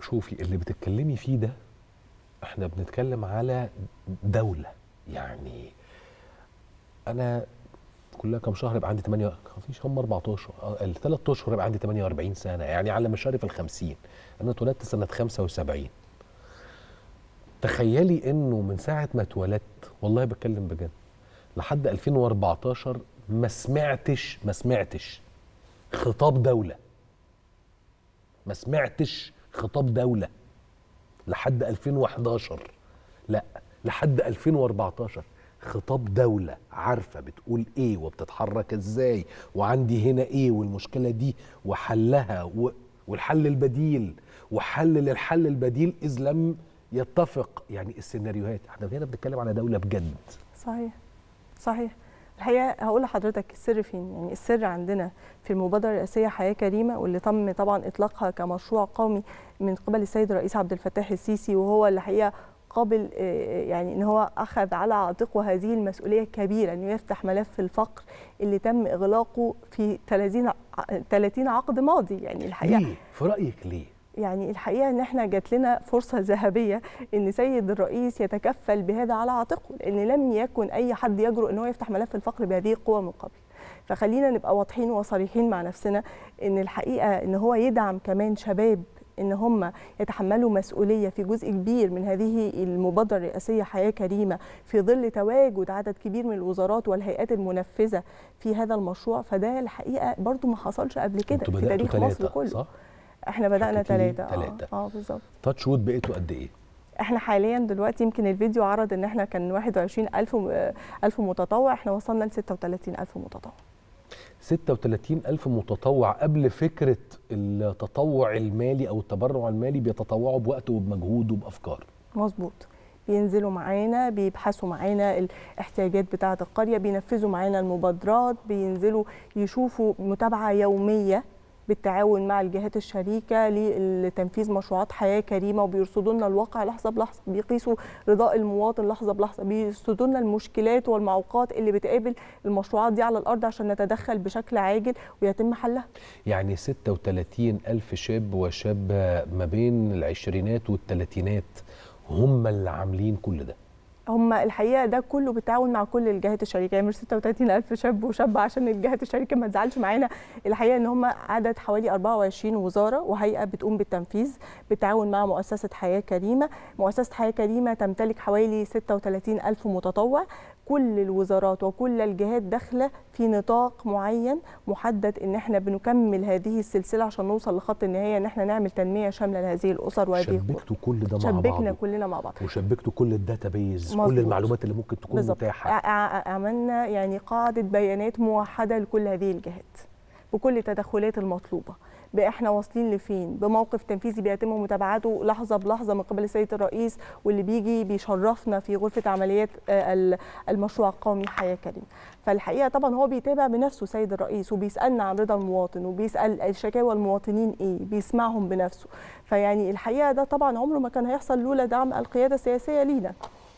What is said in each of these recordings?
شوفي اللي بتتكلمي فيه ده احنا بنتكلم على دولة يعني انا كلها كام شهر يبقى عندي 8 مفيش هم 14 الثلاث اشهر يبقى عندي 48 سنة يعني على مشارف ال 50 انا اتولدت سنة 75 تخيلي انه من ساعة ما اتولدت والله بتكلم بجد لحد 2014 ما سمعتش ما سمعتش خطاب دولة ما سمعتش خطاب دولة لحد 2011 لا لحد 2014 خطاب دولة عارفة بتقول ايه وبتتحرك ازاي وعندي هنا ايه والمشكلة دي وحلها و... والحل البديل وحل للحل البديل اذ لم يتفق يعني السيناريوهات احنا هنا بنتكلم على دولة بجد صحيح صحيح الحقيقه هقول لحضرتك السر فين يعني السر عندنا في المبادره الرئاسيه حياه كريمه واللي تم طبعا اطلاقها كمشروع قومي من قبل السيد الرئيس عبد الفتاح السيسي وهو الحقيقه قابل يعني ان هو اخذ على عاتقه هذه المسؤوليه الكبيره انه يفتح ملف الفقر اللي تم اغلاقه في 30 30 عقد ماضي يعني الحقيقه ليه في رايك ليه يعني الحقيقه ان احنا جات لنا فرصه ذهبيه ان سيد الرئيس يتكفل بهذا على عاتقه لان لم يكن اي حد يجرؤ ان هو يفتح ملف الفقر بهذه القوه من قبل فخلينا نبقى واضحين وصريحين مع نفسنا ان الحقيقه ان هو يدعم كمان شباب ان هم يتحملوا مسؤوليه في جزء كبير من هذه المبادره الرئاسيه حياه كريمه في ظل تواجد عدد كبير من الوزارات والهيئات المنفذه في هذا المشروع فده الحقيقه برضو ما حصلش قبل كده في تاريخ مصر كله صح؟ احنا بدانا ثلاثه ثلاثه اه, آه بالظبط تاتش وود بقيتوا قد ايه؟ احنا حاليا دلوقتي يمكن الفيديو عرض ان احنا كان 21000 ألف متطوع احنا وصلنا ل 36000 متطوع 36000 متطوع قبل فكره التطوع المالي او التبرع المالي بيتطوعوا بوقت وبمجهود وبافكار مظبوط بينزلوا معانا بيبحثوا معانا الاحتياجات بتاعه القريه بينفذوا معانا المبادرات بينزلوا يشوفوا متابعه يوميه بالتعاون مع الجهات الشريكه لتنفيذ مشروعات حياه كريمه وبيرصدوا لنا الواقع لحظه بلحظه بيقيسوا رضاء المواطن لحظه بلحظه بيرصدوا لنا المشكلات والمعوقات اللي بتقابل المشروعات دي على الارض عشان نتدخل بشكل عاجل ويتم حلها يعني 36 ألف شاب وشابة ما بين العشرينات والثلاثينات هم اللي عاملين كل ده هم الحقيقه ده كله بالتعاون مع كل الجهات الشريكه يعني مش 36000 شاب وشابه عشان الجهات الشريكه ما تزعلش معانا الحقيقه ان هم عدد حوالي 24 وزاره وهيئه بتقوم بالتنفيذ بالتعاون مع مؤسسه حياه كريمه مؤسسه حياه كريمه تمتلك حوالي 36000 متطوع كل الوزارات وكل الجهات داخله في نطاق معين محدد ان احنا بنكمل هذه السلسله عشان نوصل لخط النهايه ان احنا نعمل تنميه شامله لهذه الاسر وهذه شبكتوا كل ده مع بعض شبكنا كلنا مع بعض وشبكتوا كل الداتا بيز كل المعلومات اللي ممكن تكون بالزبط. متاحه عملنا يعني قاعده بيانات موحده لكل هذه الجهات بكل التدخلات المطلوبه احنا واصلين لفين بموقف تنفيذي بيتم متابعته لحظه بلحظه من قبل السيد الرئيس واللي بيجي بيشرفنا في غرفه عمليات المشروع القومي حياه كريمه فالحقيقه طبعا هو بيتابع بنفسه سيد الرئيس وبيسالنا عن رضا المواطن وبيسال الشكاوى المواطنين ايه بيسمعهم بنفسه فيعني الحقيقه ده طبعا عمره ما كان هيحصل لولا دعم القياده السياسيه لينا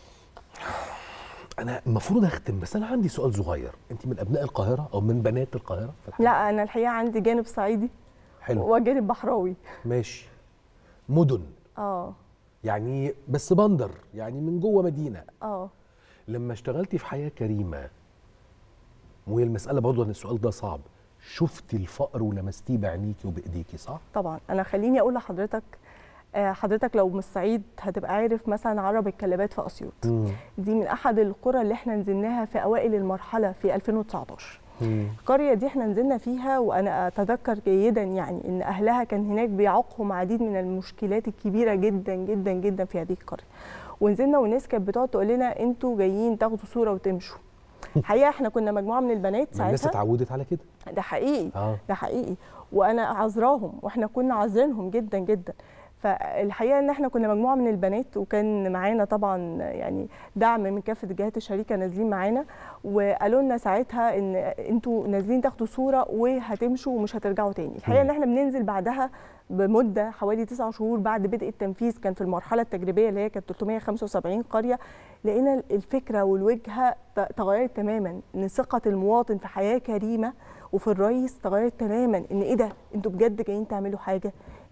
انا المفروض اختم بس انا عندي سؤال صغير انت من ابناء القاهره او من بنات القاهره لا انا الحقيقه عندي جانب صعيدي حلو وجانب بحراوي ماشي مدن اه يعني بس بندر يعني من جوه مدينه اه لما اشتغلتي في حياه كريمه وهي المساله برضه ان السؤال ده صعب شفتي الفقر ولمستيه بعينيكي وبايديكي صح طبعا انا خليني اقول لحضرتك حضرتك لو من الصعيد هتبقى عارف مثلا عرب الكلابات في اسيوط دي من احد القرى اللي احنا نزلناها في اوائل المرحله في 2019 القريه دي احنا نزلنا فيها وانا اتذكر جيدا يعني ان اهلها كان هناك بيعوقهم عديد من المشكلات الكبيره جدا جدا جدا في هذه القريه ونزلنا والناس كانت بتقعد تقول لنا انتوا جايين تاخدوا صوره وتمشوا الحقيقه احنا كنا مجموعه من البنات ساعتها الناس اتعودت على كده ده حقيقي آه. ده حقيقي وانا عذراهم واحنا كنا عذرينهم جدا جدا فالحقيقه ان احنا كنا مجموعه من البنات وكان معانا طبعا يعني دعم من كافه الجهات الشريكه نازلين معانا وقالوا لنا ساعتها ان انتوا نازلين تاخدوا صوره وهتمشوا ومش هترجعوا تاني الحقيقه ان احنا بننزل بعدها بمده حوالي تسعة شهور بعد بدء التنفيذ كان في المرحله التجريبيه اللي هي كانت 375 قريه لقينا الفكره والوجهه تغيرت تماما ان ثقه المواطن في حياه كريمه وفي الرئيس تغيرت تماما ان ايه ده انتوا بجد جايين تعملوا حاجه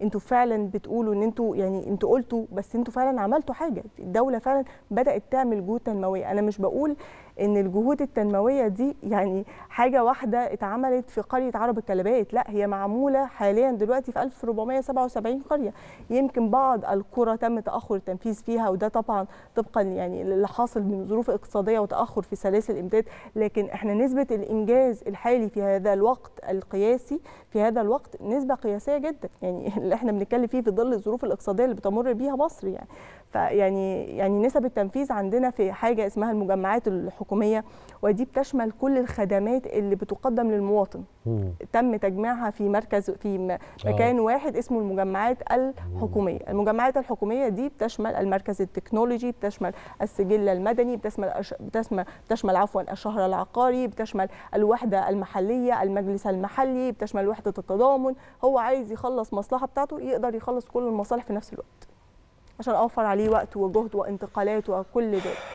انتوا فعلا بتقولوا ان انتوا يعني انتوا قلتوا بس انتوا فعلا عملتوا حاجه الدوله فعلا بدات تعمل جهود تنمويه انا مش بقول ان الجهود التنمويه دي يعني حاجه واحده اتعملت في قريه عرب الكلبات لا هي معموله حاليا دلوقتي في 1477 قريه يمكن بعض القرى تم تاخر التنفيذ فيها وده طبعا طبقا يعني اللي حاصل من ظروف اقتصاديه وتاخر في سلاسل الامداد لكن احنا نسبه الانجاز الحالي في هذا الوقت القياسي في هذا الوقت نسبه قياسيه جدا يعني اللي احنا بنتكلم فيه في ظل الظروف الاقتصاديه اللي بتمر بيها مصر يعني فيعني يعني نسب التنفيذ عندنا في حاجه اسمها المجمعات الحكوميه ودي بتشمل كل الخدمات اللي بتقدم للمواطن مم. تم تجميعها في مركز في م- مكان واحد اسمه المجمعات الحكوميه المجمعات الحكوميه دي بتشمل المركز التكنولوجي بتشمل السجل المدني بتشمل أش- بتشمل بتشمل عفوا الشهر العقاري بتشمل الوحده المحليه المجلس المحلي بتشمل وحده التضامن هو عايز يخلص مصلحه بتاعته يقدر يخلص كل المصالح في نفس الوقت عشان اوفر عليه وقت وجهد وانتقالات وكل ده